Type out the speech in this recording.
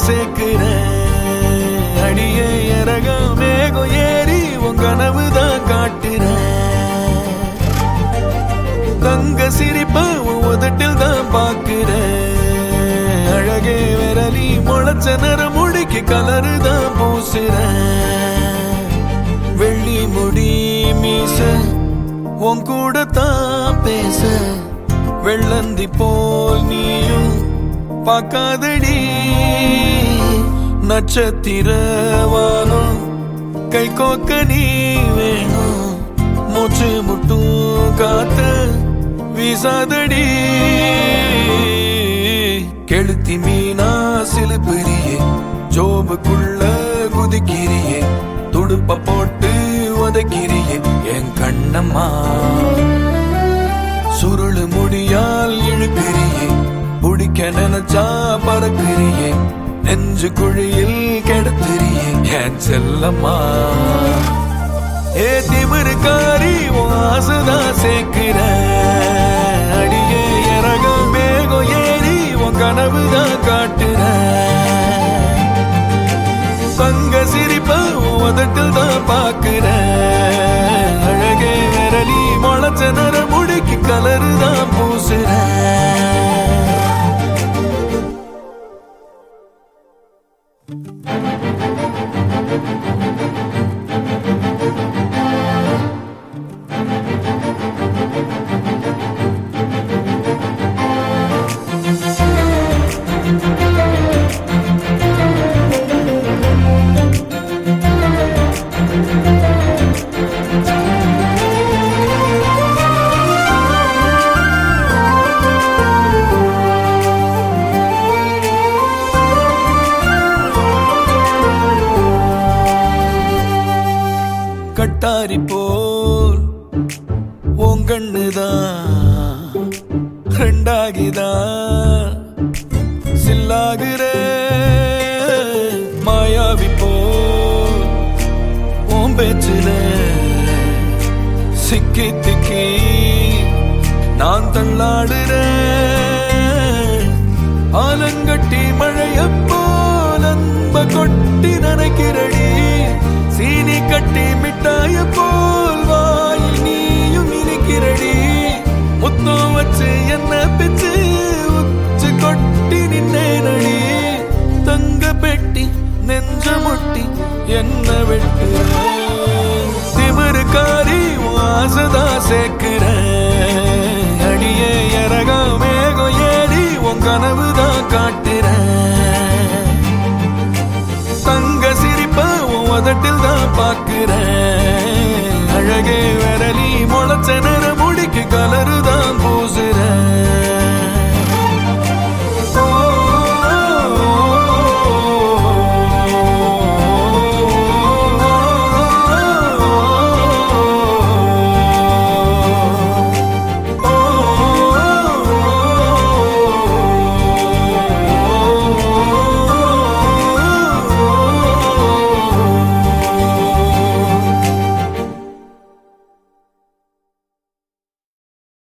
சேர்க்கிறேன் அடியே இறகம் மேகம் ஏறி உன் கனவு தான் காட்டுறேன் தங்க சிரிப்ப உன் உதட்டில் தான் பாக்குறேன் அழகே விரலி முளைச்ச நிறம் முடிக்கு கலரு தான் பூசுறேன் வெள்ளி முடி மீச உன் கூட தான் பேச வெள்ளந்தி போல் நீயும் பார்க்காதடி நட்சத்திர வானம் கை கோக்க நீ வேணும் மூச்சு முட்டும் காத்த வீசாதடி கெளுத்தி மீனா சிலுப்பிரியே ஜோபுக்குள்ள குதிக்கிறியே துடுப்ப போட்டு உதைக்கிறியே என் கண்ணம்மா சுருளு முடியால் இழுக்கிறியே பிடிக்க நினைச்சா பறக்கிறியே நெஞ்சு குழியில் கெடுத்துறியே என் செல்லம்மா ஏ திமிருக்காரி உன் ஆசைதான் சேர்க்கிற அடியே இறகம் மேகம் ஏறி உன் கனவு தான் காட்டுற தங்க சிரிப்ப உன் உதட்டில் தான் பாக்குற அழகே விரலி முளைச்ச நர முடிக்கு கலரு தான் பூசுற கட்டாரி போல் உங்கண்ணுதான் ரெண்டாகிதான் சில்லாகிற மாயாவி போல் உன் பேச்சுல சிக்கி திக்கி நான் தள்ளாடுறேன் ஆலங்கட்டி மழைய போல் அன்ப கொட்டி நனைக்கிறடி சீனி கட்டி மிட்டாய போல் வாயில் நீயும் இனிக்கிறடி முத்தம் வச்சு என்ன பிச்சு உச்சு கொட்டி நின்னேனடி தங்க பெட்டி நெஞ்ச முட்டி என்ன வெட்டு திமிருக்காரி உன் ஆசைதா சேர்க்கிற அடியே இறகா மேகம் ஏறி உன் கனவு தான் காட்டுற தங்க சிரிப்ப உன் உதட்டில் தான் பாக்குற அழகே விரலி முளைச்ச நிற